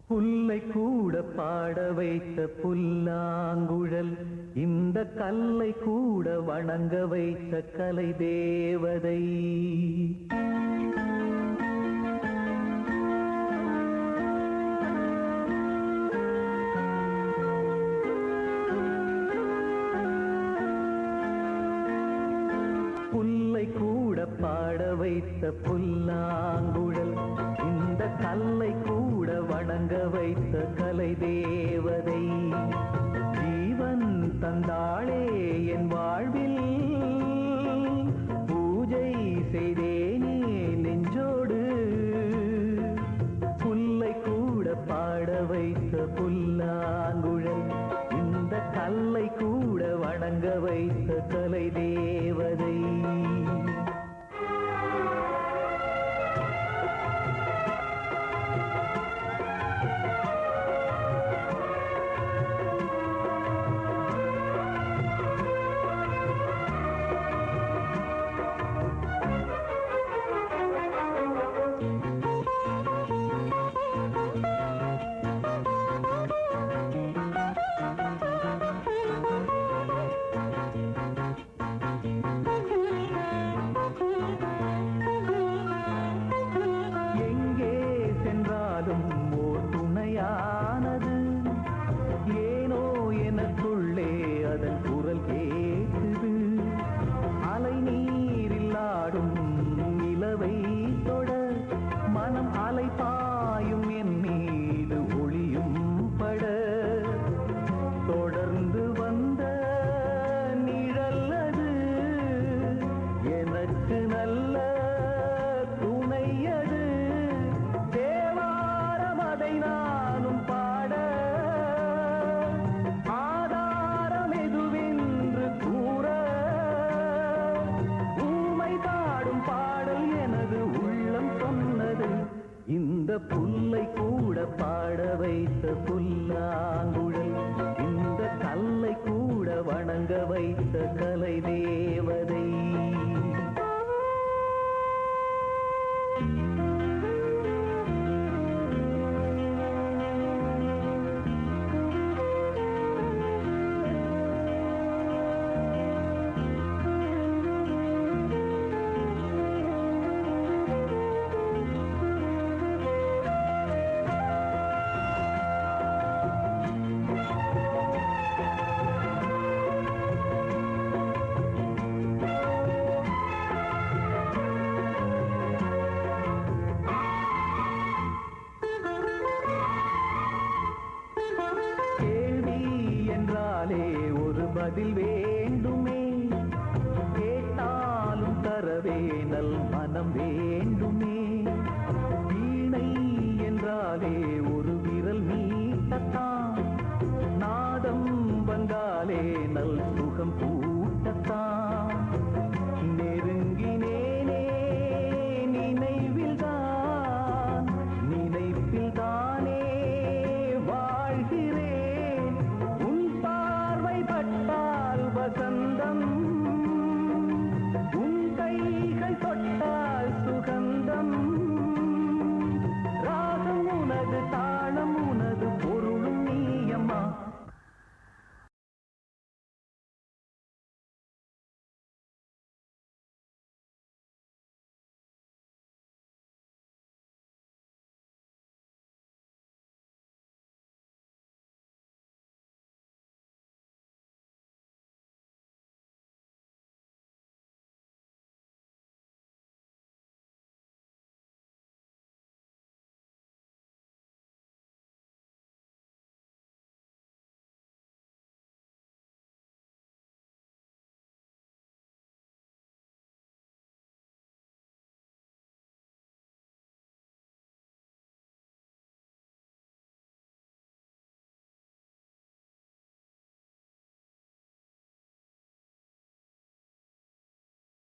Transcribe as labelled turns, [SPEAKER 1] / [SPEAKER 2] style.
[SPEAKER 1] புல்லை கூட பாட வைத்த புல்லாங்குழல் இந்த கல்லை கூட வணங்க வைத்த கலை தேவதை புல்லை கூட பாட வைத்த புல்லாங்குழல் இந்த கல்லை கூட வணங்க வைத்த கலை தேவதை ஜீவன் தந்தாளே என் வாழ்வில் பூஜை செய்தேனே நெஞ்சோடு புல்லை கூட பாட வைத்த புல்லாங்குழல் இந்த கல்லை கூட வணங்க வைத்த கலை தேவதை எங்கே சென்றாலும் ஓர் துணையானது ஏனோ எனக்குள்ளே அதன் குரல் கேட்குது அலை நீரில் ஆடும் நிலவை தொட மனம் அலை பாயும் என் மீது ஒளியும் பட தொடர்ந்து வந்த நிழல்லது எனக்கு நல்ல துணையது தேவாரம் அதை நானும் பாட ஆதாரம் எதுவென்று கூற ஊமை பாடும் பாடல் எனது உள்ளம் சொன்னது இந்த புல்லை கூட பாட வைத்த புல்லாங்குழல் இந்த கல்லை கூட வணங்க வைத்த கலை தேவதை கேள்வி என்றாலே ஒரு பதில் வேண்டுமே கேட்டாலும் தரவே நல் மனம் வேண்டுமே வீணை என்றாலே ஒரு விரல் மீட்டத்தான் நாதம் வந்தாலே நல் சுகம் கூட